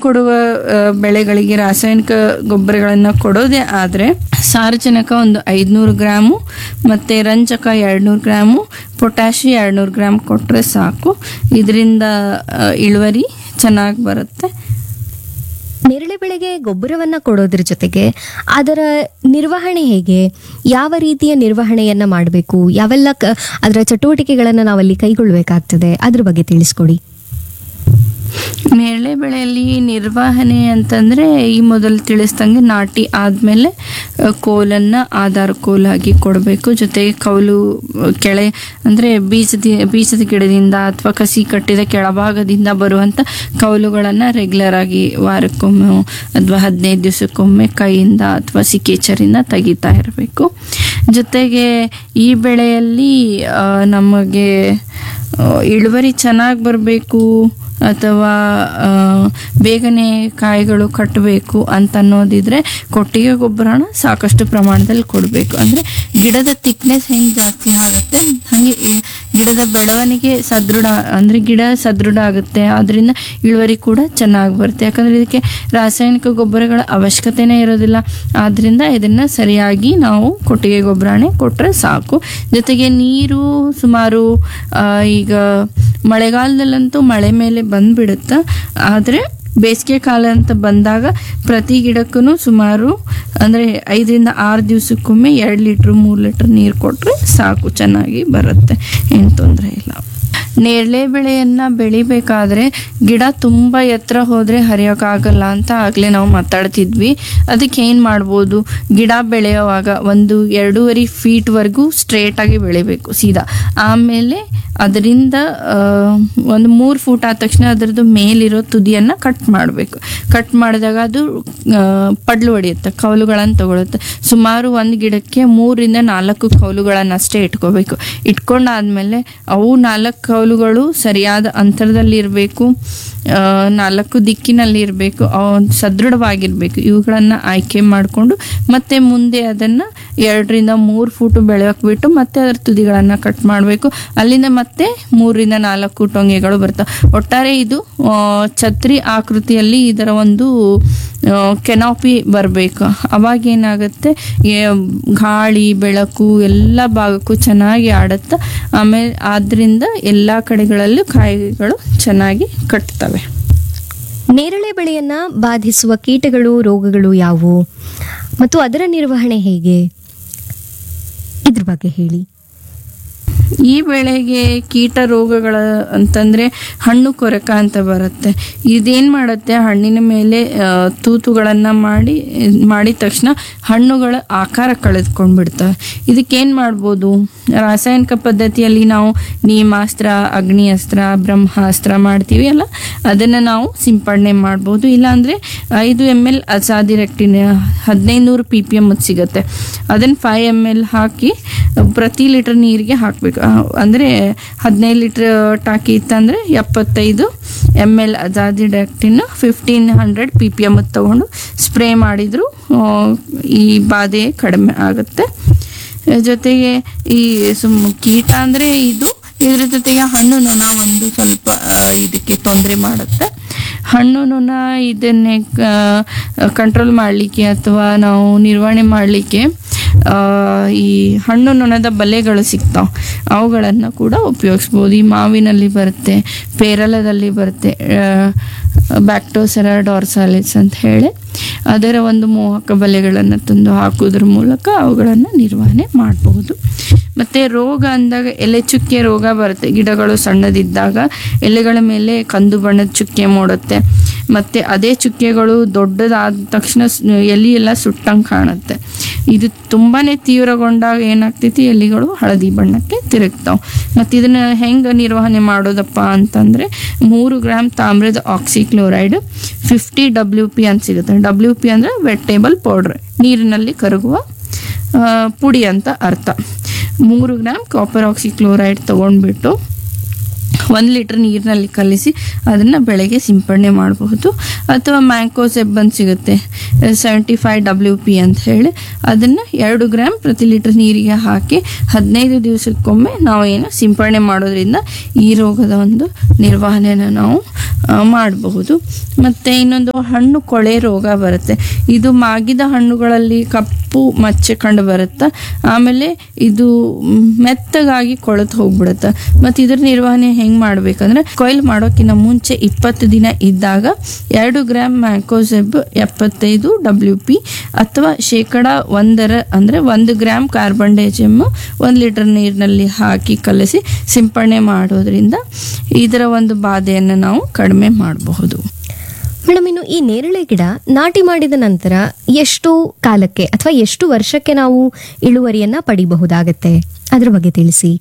ಕೊಡುವ ಆ, ಬೆಳೆಗಳಿಗೆ ರಾಸಾಯನಿಕ ಗೊಬ್ಬರಗಳನ್ನು ಕೊಡೋದೇ ಆದರೆ ಸಾರಜನಕ ಒಂದು ಐದುನೂರು ಗ್ರಾಮು ಮತ್ತು ರಂಜಕ ಎರಡುನೂರು ಗ್ರಾಮು ಪೊಟ್ಯಾಶಿ ಎರಡುನೂರು ಗ್ರಾಮ್ ಕೊಟ್ಟರೆ ಸಾಕು ಇದರಿಂದ ಇಳುವರಿ ಚೆನ್ನಾಗಿ ಬರುತ್ತೆ ನೇರಳೆ ಬೆಳೆಗೆ ಗೊಬ್ಬರವನ್ನ ಕೊಡೋದ್ರ ಜೊತೆಗೆ ಅದರ ನಿರ್ವಹಣೆ ಹೇಗೆ ಯಾವ ರೀತಿಯ ನಿರ್ವಹಣೆಯನ್ನ ಮಾಡಬೇಕು ಯಾವೆಲ್ಲ ಕ- ಅದರ ಚಟುವಟಿಕೆಗಳನ್ನ ನಾವಲ್ಲಿ ಕೈಗೊಳ್ಳಬೇಕಾಗ್ತದೆ ಅದ್ರ ಬಗ್ಗೆ ತಿಳಿಸ್ಕೊಡಿ ನೇರಳೆ ಬೆಳೆಯಲ್ಲಿ ನಿರ್ವಹಣೆ ಅಂತಂದರೆ ಈ ಮೊದಲು ತಿಳಿಸ್ದಂಗೆ ನಾಟಿ ಆದಮೇಲೆ ಕೋಲನ್ನು ಆಧಾರ ಕೋಲಾಗಿ ಕೊಡಬೇಕು ಜೊತೆಗೆ ಕೌಲು ಆ, ಕೆಳೆ ಅಂದರೆ ಬೀಜದ ಬೀಜದ ಗಿಡದಿಂದ ಅಥವಾ ಕಸಿ ಕಟ್ಟಿದ ಕೆಳಭಾಗದಿಂದ ಬರುವಂಥ ಕೌಲುಗಳನ್ನು ರೆಗ್ಯುಲರ್ ಆಗಿ ವಾರಕ್ಕೊಮ್ಮೆ ಅಥವಾ ಹದಿನೈದು ದಿವಸಕ್ಕೊಮ್ಮೆ ಕೈಯಿಂದ ಅಥವಾ ಸಿಕೇಚರಿಂದ ತೆಗಿತಾ ಇರಬೇಕು ಜೊತೆಗೆ ಈ ಬೆಳೆಯಲ್ಲಿ ಆ, ನಮಗೆ ಆ, ಇಳುವರಿ ಚೆನ್ನಾಗಿ ಬರಬೇಕು ಅಥವಾ ಆ, ಬೇಗನೆ ಕಾಯಿಗಳು ಕಟ್ಟಬೇಕು ಅಂತ ಅನ್ನೋದಿದ್ರೆ ಕೊಟ್ಟಿಗೆ ಗೊಬ್ಬರನ ಸಾಕಷ್ಟು ಪ್ರಮಾಣದಲ್ಲಿ ಕೊಡಬೇಕು ಅಂದರೆ ಗಿಡದ ತಿಕ್ನೆಸ್ ಹೆಂಗೆ ಜಾಸ್ತಿ ಆಗುತ್ತೆ ಹಾಗೆ ಈ ಗಿಡದ ಬೆಳವಣಿಗೆ ಸದೃಢ ಅಂದರೆ ಗಿಡ ಸದೃಢ ಆಗುತ್ತೆ ಅದರಿಂದ ಇಳುವರಿ ಕೂಡ ಚೆನ್ನಾಗಿ ಬರುತ್ತೆ ಯಾಕಂದರೆ ಇದಕ್ಕೆ ರಾಸಾಯನಿಕ ಗೊಬ್ಬರಗಳ ಅವಶ್ಯಕತೆನೇ ಇರೋದಿಲ್ಲ ಆದ್ದರಿಂದ ಇದನ್ನು ಸರಿಯಾಗಿ ನಾವು ಕೊಟ್ಟಿಗೆ ಗೊಬ್ಬರನೇ ಕೊಟ್ಟರೆ ಸಾಕು ಜೊತೆಗೆ ನೀರು ಸುಮಾರು ಆ, ಈಗ ಮಳೆಗಾಲದಲ್ಲಂತೂ ಮಳೆ ಮೇಲೆ ಬಂದ್ಬಿಡುತ್ತೆ ಆದರೆ ಬೇಸಿಗೆ ಕಾಲ ಅಂತ ಬಂದಾಗ ಪ್ರತಿ ಗಿಡಕ್ಕೂ ಸುಮಾರು ಅಂದರೆ ಐದರಿಂದ ಆರು ದಿವಸಕ್ಕೊಮ್ಮೆ ಎರಡು ಲೀಟ್ರ್ ಮೂರು ಲೀಟ್ರ್ ನೀರು ಕೊಟ್ಟರೆ ಸಾಕು ಚೆನ್ನಾಗಿ ಬರುತ್ತೆ ಏನು ತೊಂದರೆ ಇಲ್ಲ ನೇರಳೆ ಬೆಳೆಯನ್ನು ಬೆಳಿಬೇಕಾದ್ರೆ ಗಿಡ ತುಂಬ ಎತ್ತರ ಹೋದರೆ ಹರಿಯೋಕ್ಕಾಗಲ್ಲ ಅಂತ ಆಗಲೇ ನಾವು ಮಾತಾಡ್ತಿದ್ವಿ ಅದಕ್ಕೆ ಏನು ಮಾಡ್ಬೋದು ಗಿಡ ಬೆಳೆಯುವಾಗ ಒಂದು ಎರಡೂವರೆ ಫೀಟ್ವರೆಗೂ ಸ್ಟ್ರೇಟಾಗಿ ಬೆಳಿಬೇಕು ಸೀದಾ ಆಮೇಲೆ ಅದರಿಂದ ಆ, ಒಂದು ಮೂರು ಫೂಟ್ ಆದ ತಕ್ಷಣ ಅದರದ್ದು ಮೇಲಿರೋ ತುದಿಯನ್ನು ಕಟ್ ಮಾಡಬೇಕು ಕಟ್ ಮಾಡಿದಾಗ ಅದು ಆ, ಪಡ್ಲು ಹೊಡೆಯುತ್ತೆ ಕೌಲುಗಳನ್ನು ತಗೊಳುತ್ತೆ ಸುಮಾರು ಒಂದು ಗಿಡಕ್ಕೆ ಮೂರಿಂದ ನಾಲ್ಕು ಕೌಲುಗಳನ್ನು ಅಷ್ಟೇ ಇಟ್ಕೋಬೇಕು ಇಟ್ಕೊಂಡಾದ್ಮೇಲೆ ಅವು ನಾಲ್ಕು ಕೌಲುಗಳು ಸರಿಯಾದ ಅಂತರದಲ್ಲಿ ಇರಬೇಕು ನಾಲ್ಕು ದಿಕ್ಕಿನಲ್ಲಿ ಇರಬೇಕು ಸದೃಢವಾಗಿರಬೇಕು ಇವುಗಳನ್ನು ಆಯ್ಕೆ ಮಾಡಿಕೊಂಡು ಮತ್ತೆ ಮುಂದೆ ಅದನ್ನು ಎರಡರಿಂದ ಮೂರು ಫೂಟು ಬೆಳೆಯೋಕೆ ಬಿಟ್ಟು ಮತ್ತೆ ಅದರ ತುದಿಗಳನ್ನು ಕಟ್ ಮಾಡಬೇಕು ಅಲ್ಲಿಂದ ಮತ್ತೆ ಮೂರರಿಂದ ನಾಲ್ಕು ಟೊಂಗೆಗಳು ಬರ್ತವೆ ಒಟ್ಟಾರೆ ಇದು ಆ, ಛತ್ರಿ ಆಕೃತಿಯಲ್ಲಿ ಇದರ ಒಂದು ಕೆನಾಪಿ ಬರಬೇಕು ಅವಾಗ ಏನಾಗುತ್ತೆ ಏ- ಗಾಳಿ ಬೆಳಕು ಎಲ್ಲ ಭಾಗಕ್ಕೂ ಚೆನ್ನಾಗಿ ಆಡುತ್ತೆ ಆಮೇಲೆ ಆದ್ರಿಂದ ಎಲ್ಲ ಕಡೆಗಳಲ್ಲೂ ಕಾಯಿಗಳು ಚೆನ್ನಾಗಿ ಕಟ್ತವೆ ನೇರಳೆ ಬೆಳೆಯನ್ನ ಬಾಧಿಸುವ ಕೀಟಗಳು ರೋಗಗಳು ಯಾವುವು ಮತ್ತು ಅದರ ನಿರ್ವಹಣೆ ಹೇಗೆ ಇದ್ರ ಬಗ್ಗೆ ಹೇಳಿ ಈ ಬೆಳೆಗೆ ಕೀಟ ರೋಗಗಳ ಅಂತಂದರೆ ಹಣ್ಣು ಕೊರಕ ಅಂತ ಬರುತ್ತೆ ಇದೇನು ಮಾಡುತ್ತೆ ಹಣ್ಣಿನ ಮೇಲೆ ಆ, ತೂತುಗಳನ್ನು ಮಾಡಿ ಇದ್ ಮಾಡಿದ ತಕ್ಷಣ ಹಣ್ಣುಗಳ ಆಕಾರ ಕಳೆದುಕೊಂಡ್ಬಿಡ್ತವೆ ಇದಕ್ಕೇನು ಮಾಡ್ಬೋದು ರಾಸಾಯನಿಕ ಪದ್ಧತಿಯಲ್ಲಿ ನಾವು ನೀಮಾಸ್ತ್ರ ಅಗ್ನಿಯಸ್ತ್ರ ಬ್ರಹ್ಮಾಸ್ತ್ರ ಮಾಡ್ತೀವಿ ಅಲ್ಲ ಅದನ್ನು ನಾವು ಸಿಂಪಡಣೆ ಮಾಡ್ಬೋದು ಇಲ್ಲಾಂದರೆ ಐದು ಎಮ್ ಎಲ್ ಅಸಾದಿರೆಕ್ಟಿನ್ ಹದಿನೈದು ನೂರು ಪಿ ಪಿ ಎಮ್ ಸಿಗುತ್ತೆ ಅದನ್ನು ಫೈವ್ ಎಮ್ ಎಲ್ ಹಾಕಿ ಪ್ರತಿ ಲೀಟರ್ ನೀರಿಗೆ ಹಾಕಬೇಕು ಅಂದರೆ ಹದಿನೈದು ಲೀಟ್ರ್ ಟಾಕಿ ಇತ್ತಂದರೆ ಎಪ್ಪತ್ತೈದು M L azadirachtin fifteen hundred P P M ತೊಗೊಂಡು ಸ್ಪ್ರೇ ಮಾಡಿದರೂ ಈ ಬಾಧೆ ಕಡಿಮೆ ಆಗುತ್ತೆ ಜೊತೆಗೆ ಈ ಸುಮ್ ಕೀಟ ಅಂದರೆ ಇದು ಇದ್ರ ಜೊತೆಗೆ ಹಣ್ಣು ನೊಣ ಒಂದು ಸ್ವಲ್ಪ ಆ, ಇದಕ್ಕೆ ತೊಂದರೆ ಮಾಡುತ್ತೆ ಹಣ್ಣು ನೊಣ ಇದನ್ನೇ ಕಂಟ್ರೋಲ್ ಮಾಡಲಿಕ್ಕೆ ಅಥವಾ ನಾವು ನಿರ್ವಹಣೆ ಮಾಡಲಿಕ್ಕೆ ಈ ಹಣ್ಣು ನೊಣದ ಬಲೆಗಳು ಸಿಗ್ತಾವೆ ಅವುಗಳನ್ನು ಕೂಡ ಉಪಯೋಗಿಸ್ಬೋದು ಈ ಮಾವಿನಲ್ಲಿ ಬರುತ್ತೆ ಪೇರಲದಲ್ಲಿ ಬರುತ್ತೆ ಬ್ಯಾಕ್ಟೋಸೆರ ಡಾರ್ಸಾಲಿಸ್ ಅಂತ ಹೇಳಿ ಅದರ ಒಂದು ಮೋಹಕ ಬಲೆಗಳನ್ನು ತಂದು ಹಾಕೋದ್ರ ಮೂಲಕ ಅವುಗಳನ್ನು ನಿರ್ವಹಣೆ ಮಾಡಬಹುದು ಮತ್ತು ರೋಗ ಅಂದಾಗ ಎಲೆ ಚುಕ್ಕೆ ರೋಗ ಬರುತ್ತೆ ಗಿಡಗಳು ಸಣ್ಣದಿದ್ದಾಗ ಎಲೆಗಳ ಮೇಲೆ ಕಂದು ಬಣ್ಣದ ಚುಕ್ಕೆ ಮೂಡುತ್ತೆ ಮತ್ತು ಅದೇ ಚುಕ್ಕೆಗಳು ದೊಡ್ಡದಾದ ತಕ್ಷಣ ಸ್- ಎಲೆ ಎಲ್ಲ ಸುಟ್ಟಂಗೆ ಕಾಣುತ್ತೆ ಇದು ತುಂಬಾ ತೀವ್ರಗೊಂಡಾಗ ಏನಾಗ್ತೈತಿ ಎಲೆಗಳು ಹಳದಿ ಬಣ್ಣಕ್ಕೆ ತಿರುಗ್ತಾವೆ ಮತ್ತು ಇದನ್ನು ಹೆಂಗೆ ನಿರ್ವಹಣೆ ಮಾಡೋದಪ್ಪ ಅಂತಂದರೆ ಮೂರು ಗ್ರಾಮ್ ತಾಮ್ರದ ಆಕ್ಸಿಕ್ಲೋರೈಡ್ ಫಿಫ್ಟಿ ಡಬ್ಲ್ಯೂ ಪಿ ಅಂತ ಸಿಗುತ್ತೆ ಡಬ್ಲ್ಯೂ ಪಿ ಅಂದರೆ ವೆಟೇಬಲ್ ಪೌಡ್ರ್ ನೀರಿನಲ್ಲಿ ಕರಗುವ ಆ, ಪುಡಿ ಅಂತ ಅರ್ಥ ಮೂರು ಗ್ರಾಮ್ ಕಾಪರ್ ಆಕ್ಸಿಕ್ಲೋರೈಡ್ ತೊಗೊಂಡ್ಬಿಟ್ಟು ಒಂದು ಲೀಟ್ರ್ ನೀರಿನಲ್ಲಿ ಕಲಿಸಿ ಅದನ್ನು ಬೆಳೆಗೆ ಸಿಂಪಡಣೆ ಮಾಡಬಹುದು ಅಥವಾ ಮ್ಯಾಂಕೋಸೆಬ್ ಅಂತ ಸಿಗುತ್ತೆ ಸೆವೆಂಟಿ ಫೈವ್ ಡಬ್ಲ್ಯೂ ಪಿ ಅಂತ ಹೇಳಿ ಅದನ್ನು ಎರಡು ಗ್ರಾಮ್ ಪ್ರತಿ ಲೀಟ್ರ್ ನೀರಿಗೆ ಹಾಕಿ ಹದಿನೈದು ದಿವಸಕ್ಕೊಮ್ಮೆ ನಾವು ಏನು ಸಿಂಪಡಣೆ ಮಾಡೋದ್ರಿಂದ ಈ ರೋಗದ ಒಂದು ನಿರ್ವಹಣೆಯನ್ನು ನಾವು ಆ, ಮಾಡಬಹುದು ಮತ್ತು ಇನ್ನೊಂದು ಹಣ್ಣು ಕೊಳೆ ರೋಗ ಬರುತ್ತೆ ಇದು ಮಾಗಿದ ಹಣ್ಣುಗಳಲ್ಲಿ ಕಪ್ಪು ಮಚ್ಚೆ ಕಂಡು ಬರುತ್ತೆ ಆಮೇಲೆ ಇದು ಮ್, ಮೆತ್ತಗಾಗಿ ಕೊಳೆತು ಹೋಗ್ಬಿಡುತ್ತೆ ಮತ್ತು ಇದ್ರ ನಿರ್ವಹಣೆ ಹೆಂಗೆ ಮಾಡ್ಬೇಕಂದ್ರೆ ಕೊಯ್ಲು ಮಾಡೋಕ್ಕಿಂತ ಮುಂಚೆ ಇಪ್ಪತ್ತು ದಿನ ಇದ್ದಾಗ ಎರಡು ಗ್ರಾಮ್ ಮ್ಯಾಕೋಸೆಬ್ ಎಪ್ಪತ್ತೈದು ಡಬ್ಲ್ಯೂ ಪಿ ಅಥವಾ ಶೇಕಡ ಒಂದರ ಅಂದರೆ ಒಂದು ಗ್ರಾಮ್ ಕಾರ್ಬನ್ ಡೈಜಮ್ ಒಂದು ಲೀಟರ್ ನೀರಿನಲ್ಲಿ ಹಾಕಿ ಕಲಸಿ ಸಿಂಪಡಣೆ ಮಾಡೋದ್ರಿಂದ ಇದರ ಒಂದು ಬಾಧೆಯನ್ನು ನಾವು ಕಡಿಮೆ ಮಾಡಬಹುದು ಮೇಡಮ್ ಇನ್ನು ಈ ನೇರಳೆ ಗಿಡ ನಾಟಿ ಮಾಡಿದ ನಂತರ ಎಷ್ಟು ಕಾಲಕ್ಕೆ ಅಥವಾ ಎಷ್ಟು ವರ್ಷಕ್ಕೆ ನಾವು ಇಳುವರಿಯನ್ನ ಪಡಿಬಹುದಾಗತ್ತೆ ಅದ್ರ ಬಗ್ಗೆ ತಿಳಿಸಿ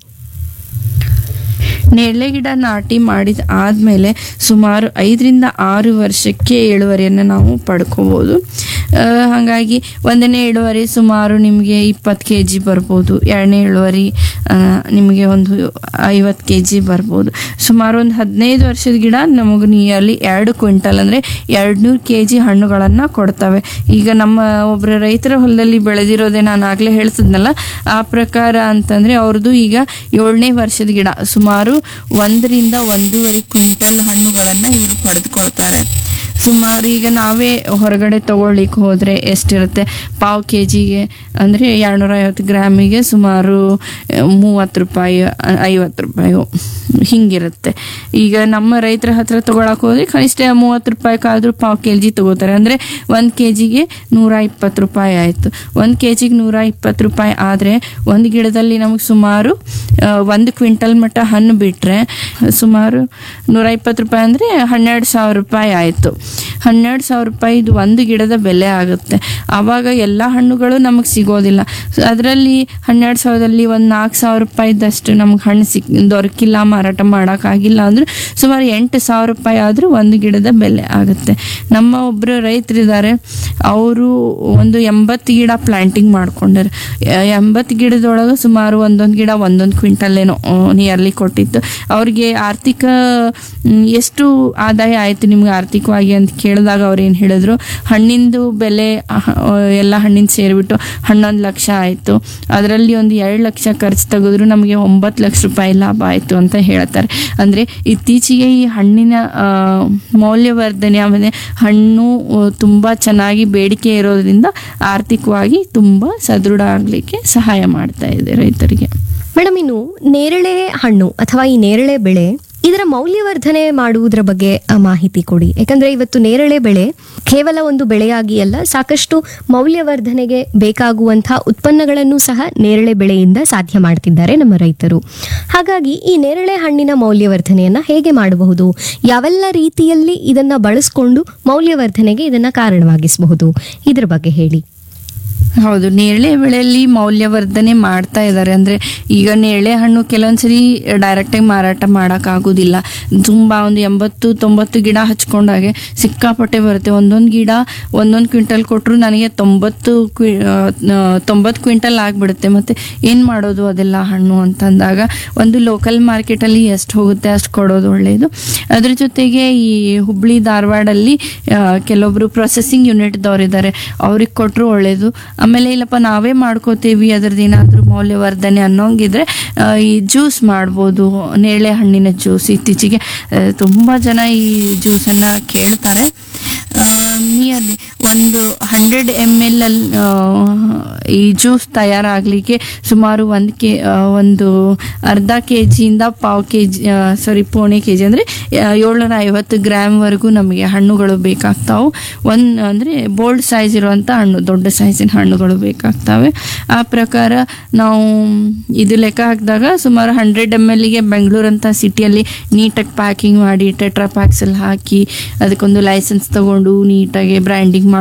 ನೇರಳೆ ಗಿಡ ನಾಟಿ ಮಾಡಿದ ಆದಮೇಲೆ ಸುಮಾರು ಐದರಿಂದ ಆರು ವರ್ಷಕ್ಕೆ ಇಳುವರಿಯನ್ನು ನಾವು ಪಡ್ಕೋಬೋದು ಆ, ಹಾಗಾಗಿ ಒಂದನೇ ಇಳುವರಿ ಸುಮಾರು ನಿಮಗೆ ಇಪ್ಪತ್ತು ಕೆ ಜಿ ಬರ್ಬೋದು ಎರಡನೇ ಇಳುವರಿ ಆ, ನಿಮಗೆ ಒಂದು ಐವತ್ತು ಕೆ ಜಿ ಬರ್ಬೋದು ಸುಮಾರು ಒಂದು ಹದಿನೈದು ವರ್ಷದ ಗಿಡ ನಮಗೆ ನಿಯರ್ಲಿ ಎರಡು ಕ್ವಿಂಟಲ್ ಅಂದರೆ ಎರಡುನೂರು ಕೆ ಜಿ ಹಣ್ಣುಗಳನ್ನು ಕೊಡ್ತವೆ ಈಗ ನಮ್ಮ ಒಬ್ಬರ ರೈತರ ಹೊಲದಲ್ಲಿ ಬೆಳೆದಿರೋದೇ ನಾನು ಆಗಲೇ ಹೇಳ್ತಿದ್ನಲ್ಲ ಆ ಪ್ರಕಾರ ಅಂತಂದರೆ ಅವ್ರದ್ದು ಈಗ ಏಳನೇ ವರ್ಷದ ಗಿಡ ಸುಮಾರು ಒಂದರಿಂದ ಒಂದೂವರೆ ಕ್ವಿಂಟಲ್ ಹಣ್ಣುಗಳನ್ನು ಇವರು ಪಡೆದುಕೊಳ್ತಾರೆ ಸುಮಾರು ಈಗ ನಾವೇ ಹೊರಗಡೆ ತಗೊಳ್ಳಿಕ್ಕೆ ಹೋದರೆ ಎಷ್ಟಿರುತ್ತೆ ಪಾವು ಕೆ ಜಿಗೆ ಅಂದರೆ ಎರಡುನೂರ ಐವತ್ತು ಗ್ರಾಮಿಗೆ ಸುಮಾರು ಮೂವತ್ತು ರೂಪಾಯಿ ಅ- ಐವತ್ತು ರೂಪಾಯಿ ಹಿಂಗಿರುತ್ತೆ ಈಗ ನಮ್ಮ ರೈತರ ಹತ್ರ ತಗೊಳಕ್ಕೆ ಹೋದ್ರೆ ಕನಿಷ್ಠ ಮೂವತ್ತು ರೂಪಾಯಿಗಾದರೂ ಪಾವು ಕೆ ಜಿ ತಗೋತಾರೆ ಅಂದರೆ ಒಂದು ಕೆ ಜಿಗೆ ನೂರ ಇಪ್ಪತ್ತು ರೂಪಾಯಿ ಆಯಿತು ಒಂದು ಕೆ ಜಿಗೆ ನೂರ ಇಪ್ಪತ್ತು ರೂಪಾಯಿ ಆದರೆ ಒಂದು ಗಿಡದಲ್ಲಿ ನಮಗೆ ಸುಮಾರು ಆ, ಒಂದು ಕ್ವಿಂಟಲ್ ಮಟ್ಟ ಹಣ್ಣು ಬಿಟ್ಟರೆ ಸುಮಾರು ನೂರ ಇಪ್ಪತ್ತು ರೂಪಾಯಿ ಅಂದರೆ ಹನ್ನೆರಡು ಸಾವಿರ ರೂಪಾಯಿ ಆಯಿತು ಹನ್ನೆರಡು ಸಾವಿರ ರೂಪಾಯಿ ಇದು ಒಂದು ಗಿಡದ ಬೆಲೆ ಆಗುತ್ತೆ ಆವಾಗ ಎಲ್ಲ ಹಣ್ಣುಗಳು ನಮಗೆ ಸಿಗೋದಿಲ್ಲ ಅದರಲ್ಲಿ ಹನ್ನೆರಡು ಸಾವಿರದಲ್ಲಿ ಒಂದು ನಾಲ್ಕು ಸಾವಿರ ರೂಪಾಯಿದಷ್ಟು ನಮ್ಗೆ ಹಣ್ಣು ಸಿಕ್ ದೊರಕಿಲ್ಲ ಮಾರಾಟ ಮಾಡೋಕ್ಕಾಗಿಲ್ಲ ಅಂದ್ರೆ ಸುಮಾರು ಎಂಟು ಸಾವಿರ ರೂಪಾಯಿ ಆದರೂ ಒಂದು ಗಿಡದ ಬೆಲೆ ಆಗುತ್ತೆ ನಮ್ಮ ಒಬ್ಬರು ರೈತರಿದ್ದಾರೆ ಅವರು ಒಂದು ಎಂಬತ್ತು ಗಿಡ ಪ್ಲಾಂಟಿಂಗ್ ಮಾಡ್ಕೊಂಡಾರೆ ಎ- ಎಂಬತ್ತು ಗಿಡದೊಳಗೆ ಸುಮಾರು ಒಂದೊಂದು ಗಿಡ ಒಂದೊಂದು ಕ್ವಿಂಟಲ್ ಏನೋ ನಿಯರ್ಲಿ ಕೊಟ್ಟಿತ್ತು ಅವ್ರಿಗೆ ಆರ್ಥಿಕ ಮ್, ಎಷ್ಟು ಆದಾಯ ಆಯಿತು ನಿಮ್ಗೆ ಆರ್ಥಿಕವಾಗಿ ಅಂತ ಕೇಳಿದಾಗ ಅವ್ರು ಏನು ಹೇಳಿದ್ರು ಹಣ್ಣಿಂದು ಬೆಲೆ ಅಹ್, ಎಲ್ಲ ಹಣ್ಣಿನ ಸೇರಿಬಿಟ್ಟು ಹನ್ನೊಂದು ಲಕ್ಷ ಆಯಿತು ಅದರಲ್ಲಿ ಒಂದು ಎರಡು ಲಕ್ಷ ಖರ್ಚು ತೆಗೆದ್ರು ನಮಗೆ ಒಂಬತ್ತು ಲಕ್ಷ ರೂಪಾಯಿ ಲಾಭ ಆಯಿತು ಅಂತ ಹೇಳ್ತಾರೆ ಅಂದರೆ ಇತ್ತೀಚೆಗೆ ಈ ಹಣ್ಣಿನ ಆ, ಮೌಲ್ಯವರ್ಧನೆ ಆಮೇಲೆ ಹಣ್ಣು ತುಂಬ ಚೆನ್ನಾಗಿ ಬೇಡಿಕೆ ಇರೋದ್ರಿಂದ ಆರ್ಥಿಕವಾಗಿ ತುಂಬ ಸದೃಢ ಆಗಲಿಕ್ಕೆ ಸಹಾಯ ಮಾಡ್ತಾ ಇದೆ ರೈತರಿಗೆ ಮೇಡಮ್ ಇನ್ನು ನೇರಳೆ ಹಣ್ಣು ಅಥವಾ ಈ ನೇರಳೆ ಬೆಳೆ ಇದರ ಮೌಲ್ಯವರ್ಧನೆ ಮಾಡುವುದರ ಬಗ್ಗೆ ಆ, ಮಾಹಿತಿ ಕೊಡಿ ಯಾಕಂದ್ರೆ ಇವತ್ತು ನೇರಳೆ ಬೆಳೆ ಕೇವಲ ಒಂದು ಬೆಳೆಯಾಗಿ ಅಲ್ಲ ಸಾಕಷ್ಟು ಮೌಲ್ಯವರ್ಧನೆಗೆ ಬೇಕಾಗುವಂತಹ ಉತ್ಪನ್ನಗಳನ್ನು ಸಹ ನೇರಳೆ ಬೆಳೆಯಿಂದ ಸಾಧ್ಯ ಮಾಡ್ತಿದ್ದಾರೆ ನಮ್ಮ ರೈತರು ಹಾಗಾಗಿ ಈ ನೇರಳೆ ಹಣ್ಣಿನ ಮೌಲ್ಯವರ್ಧನೆಯನ್ನ ಹೇಗೆ ಮಾಡಬಹುದು ಯಾವೆಲ್ಲ ರೀತಿಯಲ್ಲಿ ಇದನ್ನ ಬಳಸ್ಕೊಂಡು ಮೌಲ್ಯವರ್ಧನೆಗೆ ಇದನ್ನ ಕಾರಣವಾಗಿಸಬಹುದು ಇದ್ರ ಬಗ್ಗೆ ಹೇಳಿ ಹೌದು ನೇರಳೆ ಬೆಳೆಯಲ್ಲಿ ಮೌಲ್ಯವರ್ಧನೆ ಮಾಡ್ತಾ ಇದ್ದಾರೆ ಅಂದರೆ ಈಗ ನೇರಳೆ ಹಣ್ಣು ಕೆಲವೊಂದ್ಸರಿ ಡೈರೆಕ್ಟಾಗಿ ಮಾರಾಟ ಮಾಡೋಕ್ಕಾಗೋದಿಲ್ಲ ತುಂಬ ಒಂದು ಎಂಬತ್ತು ತೊಂಬತ್ತು ಗಿಡ ಹಚ್ಕೊಂಡಾಗೆ ಸಿಕ್ಕಾಪಟ್ಟೆ ಬರುತ್ತೆ ಒಂದೊಂದು ಗಿಡ ಒಂದೊಂದು ಕ್ವಿಂಟಲ್ ಕೊಟ್ಟರು ನನಗೆ ತೊಂಬತ್ತು ಕ್ವಿ ಆ, ತೊಂಬತ್ತು ಕ್ವಿಂಟಲ್ ಆಗಿಬಿಡುತ್ತೆ ಮತ್ತು ಏನು ಮಾಡೋದು ಅದೆಲ್ಲ ಹಣ್ಣು ಅಂತಂದಾಗ ಒಂದು ಲೋಕಲ್ ಮಾರ್ಕೆಟಲ್ಲಿ ಎಷ್ಟು ಹೋಗುತ್ತೆ ಅಷ್ಟು ಕೊಡೋದು ಒಳ್ಳೆಯದು ಅದ್ರ ಜೊತೆಗೆ ಈ ಹುಬ್ಳಿ ಧಾರವಾಡಲ್ಲಿ ಆ, ಕೆಲವೊಬ್ರು ಪ್ರೊಸೆಸಿಂಗ್ ಯೂನಿಟ್ದವ್ರು ಇದ್ದಾರೆ ಅವ್ರಿಗೆ ಕೊಟ್ಟರು ಒಳ್ಳೆಯದು ಆಮೇಲೆ ಇಲ್ಲಪ್ಪ ನಾವೇ ಮಾಡ್ಕೋತೀವಿ ಅದ್ರದ್ದು ಏನಾದರೂ ಮೌಲ್ಯವರ್ಧನೆ ಅನ್ನೋಂಗಿದ್ರೆ ಆ, ಈ ಜ್ಯೂಸ್ ಮಾಡ್ಬೋದು ನೇರಳೆ ಹಣ್ಣಿನ ಜ್ಯೂಸ್ ಇತ್ತೀಚೆಗೆ ಆ, ತುಂಬ ಜನ ಈ ಜ್ಯೂಸನ್ನು ಕೇಳ್ತಾರೆ ನಿಯರ್ಲಿ ಒಂದು ಹಂಡ್ರೆಡ್ ಎಮ್ ಎಲ್ ಅಲ್ಲಿ ಆ, ಈ ಜ್ಯೂಸ್ ತಯಾರಾಗಲಿಕ್ಕೆ ಸುಮಾರು ಒಂದು ಕೆ ಆ, ಒಂದು ಅರ್ಧ ಕೆ ಜಿಯಿಂದ ಪಾವು ಕೆ ಜಿ ಸಾರಿ ಪೋಣೆ ಕೆ ಜಿ ಅಂದರೆ ಏಳ್ನೂರ ಐವತ್ತು ಗ್ರಾಮ್ವರೆಗೂ ನಮಗೆ ಹಣ್ಣುಗಳು ಬೇಕಾಗ್ತಾವೆ ಒಂದು ಅಂದರೆ ಬೋಲ್ಡ್ ಸೈಜ್ ಇರುವಂಥ ಹಣ್ಣು ದೊಡ್ಡ ಸೈಜಿನ ಹಣ್ಣುಗಳು ಬೇಕಾಗ್ತವೆ ಆ ಪ್ರಕಾರ ನಾವು ಇದು ಲೆಕ್ಕ ಹಾಕಿದಾಗ ಸುಮಾರು ಹಂಡ್ರೆಡ್ ಎಮ್ ಎಲ್ಗೆ ಬೆಂಗಳೂರಂಥ ಸಿಟಿಯಲ್ಲಿ ನೀಟಾಗಿ ಪ್ಯಾಕಿಂಗ್ ಮಾಡಿ ಟೆಟ್ರಾ ಪ್ಯಾಕ್ಸಲ್ಲಿ ಹಾಕಿ ಅದಕ್ಕೊಂದು ಲೈಸೆನ್ಸ್ ತಗೊಂಡು ನೀಟಾಗಿ ಬ್ರ್ಯಾಂಡಿಂಗ್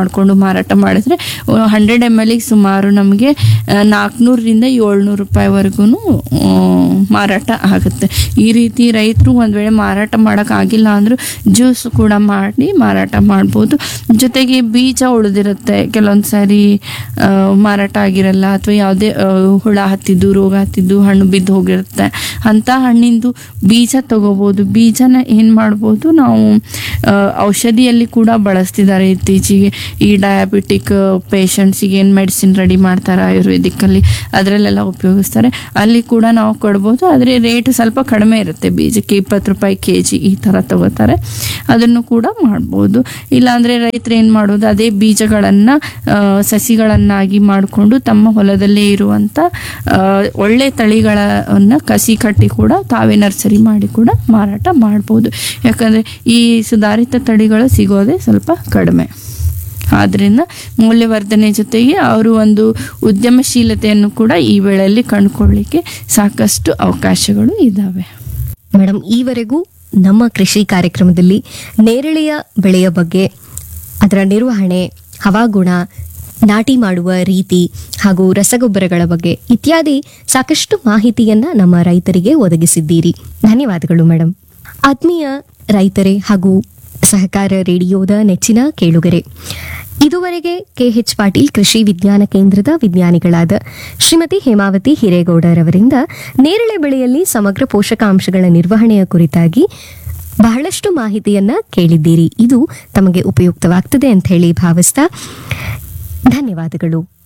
ಮಾಡಿಕೊಂಡು ಮಾರಾಟ ಮಾಡಿದ್ರೆ ಹಂಡ್ರೆಡ್ ಎಮ್ ಎಲ್ಗೆ ಸುಮಾರು ನಮಗೆ ನಾಲ್ಕುನೂರರಿಂದ ಏಳ್ನೂರು ರೂಪಾಯಿವರೆಗೂ ಮಾರಾಟ ಆಗುತ್ತೆ ಈ ರೀತಿ ರೈತರು ಒಂದು ವೇಳೆ ಮಾರಾಟ ಮಾಡೋಕ್ಕಾಗಿಲ್ಲ ಅಂದರೂ ಜ್ಯೂಸ್ ಕೂಡ ಮಾಡಿ ಮಾರಾಟ ಮಾಡ್ಬೋದು ಜೊತೆಗೆ ಬೀಜ ಉಳಿದಿರುತ್ತೆ ಕೆಲವೊಂದು ಸಾರಿ ಆ, ಮಾರಾಟ ಆಗಿರಲ್ಲ ಅಥವಾ ಯಾವುದೇ ಆ, ಹುಳ ಹತ್ತಿದ್ದು ರೋಗ ಹತ್ತಿದ್ದು ಹಣ್ಣು ಬಿದ್ದು ಹೋಗಿರುತ್ತೆ ಅಂಥ ಹಣ್ಣಿಂದು ಬೀಜ ತಗೋಬೋದು ಬೀಜನ ಏನು ಮಾಡ್ಬೋದು ನಾವು ಆ, ಔಷಧಿಯಲ್ಲಿ ಕೂಡ ಬಳಸ್ತಿದ್ದಾರೆ ಇತ್ತೀಚೆಗೆ ಈ ಡಯಾಬಿಟಿಕ್ ಪೇಷಂಟ್ಸಿಗೆ ಏನು ಮೆಡಿಸಿನ್ ರೆಡಿ ಮಾಡ್ತಾರೆ ಆಯುರ್ವೇದಿಕ್ಕಲ್ಲಿ ಅದರಲ್ಲೆಲ್ಲ ಉಪಯೋಗಿಸ್ತಾರೆ ಅಲ್ಲಿ ಕೂಡ ನಾವು ಕೊಡ್ಬೋದು ಆದರೆ ರೇಟ್ ಸ್ವಲ್ಪ ಕಡಿಮೆ ಇರುತ್ತೆ ಬೀಜಕ್ಕೆ ಇಪ್ಪತ್ತು ರೂಪಾಯಿ ಕೆ ಜಿ ಈ ಥರ ತಗೋತಾರೆ ಅದನ್ನು ಕೂಡ ಮಾಡ್ಬೋದು ಇಲ್ಲಾಂದರೆ ರೈತರು ಏನು ಮಾಡೋದು ಅದೇ ಬೀಜಗಳನ್ನು ಸಸಿಗಳನ್ನಾಗಿ ಮಾಡಿಕೊಂಡು ತಮ್ಮ ಹೊಲದಲ್ಲೇ ಇರುವಂಥ ಆ, ಒಳ್ಳೆ ತಳಿಗಳನ್ನು ಕಸಿ ಕಟ್ಟಿ ಕೂಡ ತಾವೇ ನರ್ಸರಿ ಮಾಡಿ ಕೂಡ ಮಾರಾಟ ಮಾಡ್ಬೋದು ಯಾಕಂದರೆ ಈ ಸುಧಾರಿತ ತಳಿಗಳು ಸಿಗೋದೇ ಸ್ವಲ್ಪ ಕಡಿಮೆ ಆದ್ದರಿಂದ ಮೌಲ್ಯವರ್ಧನೆ ಜೊತೆಗೆ ಅವರು ಒಂದು ಉದ್ಯಮಶೀಲತೆಯನ್ನು ಕೂಡ ಈ ವೇಳೆಯಲ್ಲಿ ಕಂಡುಕೊಳ್ಳಿಕ್ಕೆ ಸಾಕಷ್ಟು ಅವಕಾಶಗಳು ಇದ್ದಾವೆ ಮೇಡಮ್ ಈವರೆಗೂ ನಮ್ಮ ಕೃಷಿ ಕಾರ್ಯಕ್ರಮದಲ್ಲಿ ನೇರಳೆಯ ಬೆಳೆಯ ಬಗ್ಗೆ ಅದರ ನಿರ್ವಹಣೆ ಹವಾಗುಣ ನಾಟಿ ಮಾಡುವ ರೀತಿ ಹಾಗೂ ರಸಗೊಬ್ಬರಗಳ ಬಗ್ಗೆ ಇತ್ಯಾದಿ ಸಾಕಷ್ಟು ಮಾಹಿತಿಯನ್ನ ನಮ್ಮ ರೈತರಿಗೆ ಒದಗಿಸಿದ್ದೀರಿ ಧನ್ಯವಾದಗಳು ಮೇಡಮ್ ಆತ್ಮೀಯ ರೈತರೇ ಹಾಗೂ ಸಹಕಾರ ರೇಡಿಯೋದ ನೆಚ್ಚಿನ ಕೇಳುಗರೆ ಇದುವರೆಗೆ ಕೆಎಚ್ ಪಾಟೀಲ್ ಕೃಷಿ ವಿಜ್ಞಾನ ಕೇಂದ್ರದ ವಿಜ್ಞಾನಿಗಳಾದ ಶ್ರೀಮತಿ ಹೇಮಾವತಿ ಹಿರೇಗೌಡರವರಿಂದ ನೇರಳೆ ಬೆಳೆಯಲ್ಲಿ ಸಮಗ್ರ ಪೋಷಕಾಂಶಗಳ ನಿರ್ವಹಣೆಯ ಕುರಿತಾಗಿ ಬಹಳಷ್ಟು ಮಾಹಿತಿಯನ್ನ ಕೇಳಿದ್ದೀರಿ ಇದು ತಮಗೆ ಉಪಯುಕ್ತವಾಗ್ತದೆ ಅಂತ ಹೇಳಿ ಭಾವಿಸ್ತಾ ಧನ್ಯವಾದಗಳು